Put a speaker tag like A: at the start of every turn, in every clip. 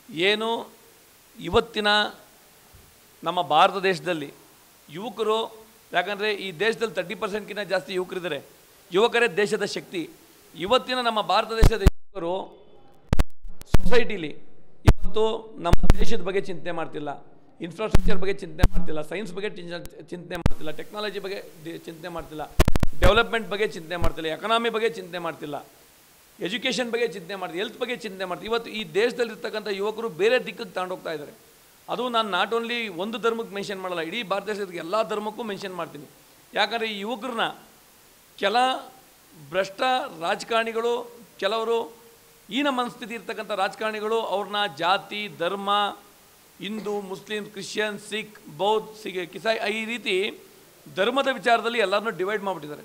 A: ಏನು ಇವತ್ತಿನ ನಮ್ಮ ಭಾರತ ದೇಶದಲ್ಲಿ ಯುವಕರು ಯಾಕಂದರೆ ಈ ದೇಶದಲ್ಲಿ ತರ್ಟಿ ಪರ್ಸೆಂಟ್ಗಿಂತ ಜಾಸ್ತಿ ಯುವಕರಿದ್ದಾರೆ ಯುವಕರೇ ದೇಶದ ಶಕ್ತಿ ಇವತ್ತಿನ ನಮ್ಮ ಭಾರತ ದೇಶದ ಯುವಕರು ಸೊಸೈಟಿಲಿ ಇವತ್ತು ನಮ್ಮ ದೇಶದ ಬಗ್ಗೆ ಚಿಂತನೆ ಮಾಡ್ತಿಲ್ಲ ಇನ್ಫ್ರಾಸ್ಟ್ರಕ್ಚರ್ ಬಗ್ಗೆ ಚಿಂತನೆ ಮಾಡ್ತಿಲ್ಲ ಸೈನ್ಸ್ ಬಗ್ಗೆ ಚಿಂತ- ಚಿಂತನೆ ಮಾಡ್ತಿಲ್ಲ ಟೆಕ್ನಾಲಜಿ ಬಗ್ಗೆ ಡಿ- ಚಿಂತನೆ ಮಾಡ್ತಿಲ್ಲ ಡೆವಲಪ್ಮೆಂಟ್ ಬಗ್ಗೆ ಚಿಂತನೆ ಮಾಡ್ತಿಲ್ಲ ಎಕನಾಮಿ ಬಗ್ಗೆ ಚಿಂತನೆ ಮಾಡ್ತಿಲ್ಲ ಎಜುಕೇಷನ್ ಬಗ್ಗೆ ಚಿಂತನೆ ಮಾಡ್ತೀವಿ ಹೆಲ್ತ್ ಬಗ್ಗೆ ಚಿಂತನೆ ಮಾಡ್ತೀವಿ ಇವತ್ತು ಈ ದೇಶದಲ್ಲಿರ್ತಕ್ಕಂಥ ಯುವಕರು ಬೇರೆ ದಿಕ್ಕಿಗೆ ತಗೊಂಡೋಗ್ತಾ ಇದ್ದಾರೆ ಅದು ನಾನು ನಾಟ್ ಓನ್ಲಿ ಒಂದು ಧರ್ಮಕ್ಕೆ ಮೆನ್ಷನ್ ಮಾಡಲ್ಲ ಇಡೀ ಭಾರತ ದೇಶದ ಎಲ್ಲ ಧರ್ಮಕ್ಕೂ ಮೆನ್ಷನ್ ಮಾಡ್ತೀನಿ ಯಾಕಂದರೆ ಈ ಯುವಕರನ್ನ ಕೆಲ ಭ್ರಷ್ಟ ರಾಜಕಾರಣಿಗಳು ಕೆಲವರು ಈನ ಮನಸ್ಥಿತಿ ಇರ್ತಕ್ಕಂಥ ರಾಜಕಾರಣಿಗಳು ಅವ್ರನ್ನ ಜಾತಿ ಧರ್ಮ ಹಿಂದೂ ಮುಸ್ಲಿಂ ಕ್ರಿಶ್ಚಿಯನ್ ಸಿಖ್ ಬೌದ್ಧ ಸಿಖ್ ಕಿಸಾಯಿ ಈ ರೀತಿ ಧರ್ಮದ ವಿಚಾರದಲ್ಲಿ ಎಲ್ಲರನ್ನೂ ಡಿವೈಡ್ ಮಾಡಿಬಿಟ್ಟಿದ್ದಾರೆ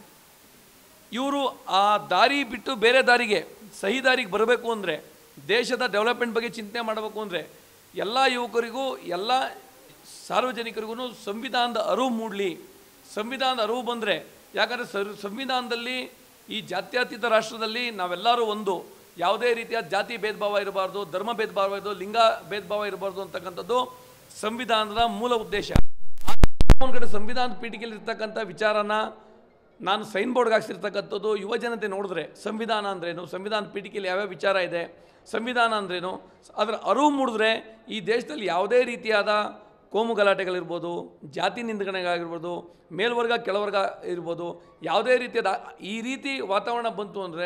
A: ಇವರು ಆ ದಾರಿ ಬಿಟ್ಟು ಬೇರೆ ದಾರಿಗೆ ಸಹಿ ದಾರಿಗೆ ಬರಬೇಕು ಅಂದರೆ ದೇಶದ ಡೆವಲಪ್ಮೆಂಟ್ ಬಗ್ಗೆ ಚಿಂತನೆ ಮಾಡಬೇಕು ಅಂದರೆ ಎಲ್ಲ ಯುವಕರಿಗೂ ಎಲ್ಲ ಸಾರ್ವಜನಿಕರಿಗೂ ಸಂವಿಧಾನದ ಅರಿವು ಮೂಡಲಿ ಸಂವಿಧಾನದ ಅರಿವು ಬಂದರೆ ಯಾಕಂದರೆ ಸರ್ ಸಂವಿಧಾನದಲ್ಲಿ ಈ ಜಾತ್ಯತೀತ ರಾಷ್ಟ್ರದಲ್ಲಿ ನಾವೆಲ್ಲರೂ ಒಂದು ಯಾವುದೇ ರೀತಿಯ ಜಾತಿ ಭೇದ ಭಾವ ಇರಬಾರ್ದು ಧರ್ಮ ಭೇದ ಭಾವ ಇರಬಾರ್ದು ಲಿಂಗ ಭೇದ ಭಾವ ಇರಬಾರ್ದು ಅಂತಕ್ಕಂಥದ್ದು ಸಂವಿಧಾನದ ಮೂಲ ಉದ್ದೇಶ ಒಂದು ಕಡೆ ಸಂವಿಧಾನದ ಪೀಠಿಕೆಯಲ್ಲಿ ಇರ್ತಕ್ಕಂಥ ವಿಚಾರನ ನಾನು ಸೈನ್ ಬೋರ್ಡ್ಗೆ ಹಾಕ್ಸಿರ್ತಕ್ಕಂಥದ್ದು ಯುವ ಜನತೆ ನೋಡಿದ್ರೆ ಸಂವಿಧಾನ ಅಂದ್ರೇನು ಸಂವಿಧಾನ ಪೀಠಿಕೆಯಲ್ಲಿ ಯಾವ್ಯಾವ ವಿಚಾರ ಇದೆ ಸಂವಿಧಾನ ಅಂದ್ರೇನು ಅದರ ಅರಿವು ಮೂಡಿದ್ರೆ ಈ ದೇಶದಲ್ಲಿ ಯಾವುದೇ ರೀತಿಯಾದ ಕೋಮು ಗಲಾಟೆಗಳಿರ್ಬೋದು ಜಾತಿ ನಿಂದನೆಗಳಾಗಿರ್ಬೋದು ಮೇಲ್ವರ್ಗ ಕೆಳವರ್ಗ ಇರ್ಬೋದು ಯಾವುದೇ ರೀತಿಯಾದ ಈ ರೀತಿ ವಾತಾವರಣ ಬಂತು ಅಂದರೆ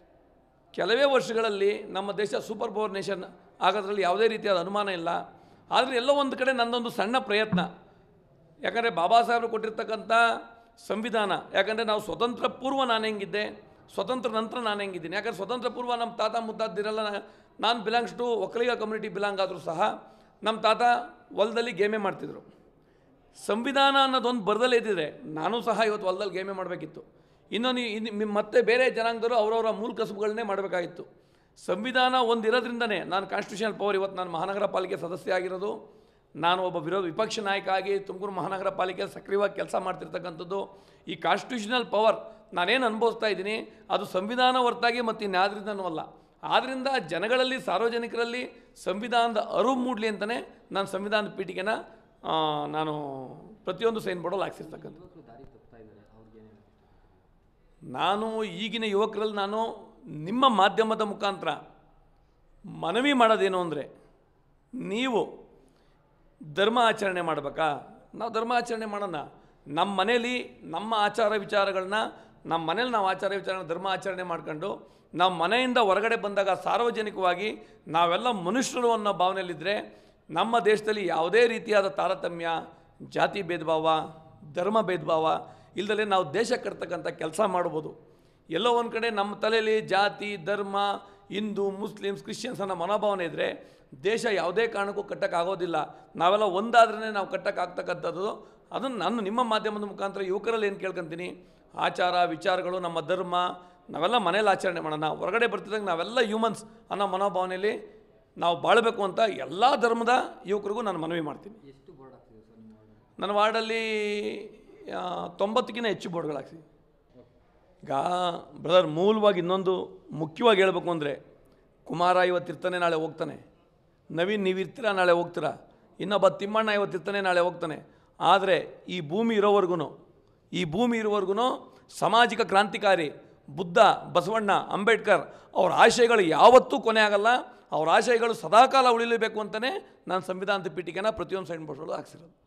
A: ಕೆಲವೇ ವರ್ಷಗಳಲ್ಲಿ ನಮ್ಮ ದೇಶ ಸೂಪರ್ ಪವರ್ ನೇಷನ್ ಆಗೋದ್ರಲ್ಲಿ ಯಾವುದೇ ರೀತಿಯಾದ ಅನುಮಾನ ಇಲ್ಲ ಆದರೆ ಎಲ್ಲೋ ಒಂದು ಕಡೆ ನನ್ನದೊಂದು ಸಣ್ಣ ಪ್ರಯತ್ನ ಯಾಕಂದರೆ ಬಾಬಾ ಸಾಹೇಬರು ಕೊಟ್ಟಿರ್ತಕ್ಕಂಥ ಸಂವಿಧಾನ ಯಾಕಂದರೆ ನಾವು ಸ್ವತಂತ್ರ ಪೂರ್ವ ನಾನು ಹೆಂಗಿದ್ದೆ ಸ್ವತಂತ್ರ ನಂತರ ನಾನು ಹೆಂಗಿದ್ದೀನಿ ಯಾಕಂದರೆ ಸ್ವತಂತ್ರ ಪೂರ್ವ ನಮ್ಮ ತಾತ ಮುತ್ತಾದಿರಲ್ಲ ನಾನು belongs to Okkaliga community belong ಆದರೂ ಸಹ ನಮ್ಮ ತಾತ ಹೊಲದಲ್ಲಿ ಗೇಮೆ ಮಾಡ್ತಿದ್ರು ಸಂವಿಧಾನ ಅನ್ನೋದೊಂದು ಬರದಲ್ಲೇ ಇದ್ದಿದ್ರೆ ನಾನು ಸಹ ಇವತ್ತು ಹೊಲದಲ್ಲಿ ಗೇಮೆ ಮಾಡಬೇಕಿತ್ತು ಇನ್ನೊಂದು ಇನ್ನು ಮತ್ತೆ ಬೇರೆ ಜನಾಂಗದವರು ಅವರವರ ಮೂಲ ಕಸುಬುಗಳನ್ನೇ ಮಾಡಬೇಕಾಗಿತ್ತು ಸಂವಿಧಾನ ಒಂದು ಇರೋದ್ರಿಂದನೇ ನಾನು ಕಾನ್ಸ್ಟಿಟ್ಯೂಷನಲ್ ಪವರ್ ಇವತ್ತು ನಾನು ಮಹಾನಗರ ಪಾಲಿಕೆ ಸದಸ್ಯ ಆಗಿರೋದು ನಾನು ಒಬ್ಬ ವಿರೋಧ ವಿಪಕ್ಷ ನಾಯಕ ಆಗಿ ತುಮಕೂರು ಮಹಾನಗರ ಪಾಲಿಕೆ ಸಕ್ರಿಯವಾಗಿ ಕೆಲಸ ಮಾಡ್ತಿರ್ತಕ್ಕಂಥದ್ದು ಈ ಕಾನ್ಸ್ಟಿಟ್ಯೂಷನಲ್ ಪವರ್ ನಾನೇನು ಅನುಭವಿಸ್ತಾ ಇದ್ದೀನಿ ಅದು ಸಂವಿಧಾನ ಹೊರತಾಗಿ ಮತ್ತು ಇನ್ಯಾವುದ್ರಿಂದನೂ ಅಲ್ಲ ಆದ್ದರಿಂದ ಜನಗಳಲ್ಲಿ ಸಾರ್ವಜನಿಕರಲ್ಲಿ ಸಂವಿಧಾನದ ಅರಿವು ಮೂಡಲಿ ಅಂತಲೇ ನಾನು ಸಂವಿಧಾನದ ಪೀಠಿಕೆನ ಆ, ನಾನು ಪ್ರತಿಯೊಂದು ಸೈನ್ ಬೋರ್ಡಲ್ಲಿ ಹಾಕ್ಸಿರ್ತಕ್ಕಂಥ ನಾನು ಈಗಿನ ಯುವಕರಲ್ಲಿ ನಾನು ನಿಮ್ಮ ಮಾಧ್ಯಮದ ಮುಖಾಂತರ ಮನವಿ ಮಾಡೋದೇನು ಅಂದರೆ ನೀವು ಧರ್ಮ ಆಚರಣೆ ಮಾಡಬೇಕಾ ನಾವು ಧರ್ಮ ಆಚರಣೆ ಮಾಡೋಣ ನಮ್ಮ ಮನೇಲಿ ನಮ್ಮ ಆಚಾರ ವಿಚಾರಗಳನ್ನ ನಮ್ಮ ಮನೇಲಿ ನಾವು ಆಚಾರ ವಿಚಾರ ಧರ್ಮ ಆಚರಣೆ ಮಾಡ್ಕೊಂಡು ನಾವು ಮನೆಯಿಂದ ಹೊರಗಡೆ ಬಂದಾಗ ಸಾರ್ವಜನಿಕವಾಗಿ ನಾವೆಲ್ಲ ಮನುಷ್ಯರು ಅನ್ನೋ ಭಾವನೆಯಲ್ಲಿದ್ದರೆ ನಮ್ಮ ದೇಶದಲ್ಲಿ ಯಾವುದೇ ರೀತಿಯಾದ ತಾರತಮ್ಯ ಜಾತಿ ಭೇದ ಭಾವ ಧರ್ಮ ಭೇದ ಭಾವ ಇಲ್ದಲೇ ನಾವು ದೇಶ ಕಟ್ತಕ್ಕಂಥ ಕೆಲಸ ಮಾಡ್ಬೋದು ಎಲ್ಲೋ ಒಂದು ಕಡೆ ನಮ್ಮ ತಲೆಯಲ್ಲಿ ಜಾತಿ ಧರ್ಮ ಹಿಂದೂ ಮುಸ್ಲಿಮ್ಸ್ ಕ್ರಿಶ್ಚಿಯನ್ಸ್ ಅನ್ನೋ ಮನೋಭಾವನೆ ಇದ್ದರೆ ದೇಶ ಯಾವುದೇ ಕಾರಣಕ್ಕೂ ಕಟ್ಟಕ್ಕಾಗೋದಿಲ್ಲ ನಾವೆಲ್ಲ ಒಂದಾದ್ರೇ ನಾವು ಕಟ್ಟಕ್ಕಾಗ್ತಕ್ಕಂಥದ್ದು ಅದನ್ನು ನಾನು ನಿಮ್ಮ ಮಾಧ್ಯಮದ ಮುಖಾಂತರ ಯುವಕರಲ್ಲಿ ಏನು ಕೇಳ್ಕೊತೀನಿ ಆಚಾರ ವಿಚಾರಗಳು ನಮ್ಮ ಧರ್ಮ ನಾವೆಲ್ಲ ಮನೇಲಿ ಆಚರಣೆ ಮಾಡೋಣ ಹೊರಗಡೆ ಬರ್ತಿದ್ದಂಗೆ ನಾವೆಲ್ಲ ಹ್ಯೂಮನ್ಸ್ ಅನ್ನೋ ಮನೋಭಾವನೆಯಲ್ಲಿ ನಾವು ಬಾಳಬೇಕು ಅಂತ ಎಲ್ಲ ಧರ್ಮದ ಯುವಕರಿಗೂ ನಾನು ಮನವಿ ಮಾಡ್ತೀನಿ ನನ್ನ ವಾರ್ಡಲ್ಲಿ ಆ, ತೊಂಬತ್ತಕ್ಕಿಂತ ಹೆಚ್ಚು ಬೋರ್ಡ್ಗಳು ಹಾಕ್ಸಿ ಈಗ ಬ್ರದರ್ ಮೂಲವಾಗಿ ಇನ್ನೊಂದು ಮುಖ್ಯವಾಗಿ ಹೇಳ್ಬೇಕು ಅಂದರೆ ಕುಮಾರ ಇವತ್ತಿರ್ತಾನೆ ನಾಳೆ ಹೋಗ್ತಾನೆ ನವೀನ್ ನೀವಿರ್ತೀರ ನಾಳೆ ಹೋಗ್ತೀರಾ ಇನ್ನೊಬ್ಬ ತಿಮ್ಮಣ್ಣ ಇವತ್ತಿರ್ತಾನೆ ನಾಳೆ ಹೋಗ್ತಾನೆ ಆದರೆ ಈ ಭೂಮಿ ಇರೋವರೆಗೂ ಈ ಭೂಮಿ ಇರೋವರೆಗೂ ಸಾಮಾಜಿಕ ಕ್ರಾಂತಿಕಾರಿ ಬುದ್ಧ ಬಸವಣ್ಣ ಅಂಬೇಡ್ಕರ್ ಅವ್ರ ಆಶಯಗಳು ಯಾವತ್ತೂ ಕೊನೆ ಆಗಲ್ಲ ಅವ್ರ ಆಶಯಗಳು ಸದಾಕಾಲ ಉಳಿಲೇಬೇಕು ಅಂತಲೇ ನಾನು ಸಂವಿಧಾನದ ಪೀಠಿಕೆನ ಪ್ರತಿಯೊಂದು ಸೈಡ್ ಬೋರ್ಡ್ಗಳು ಹಾಕ್ಸಿರೋದು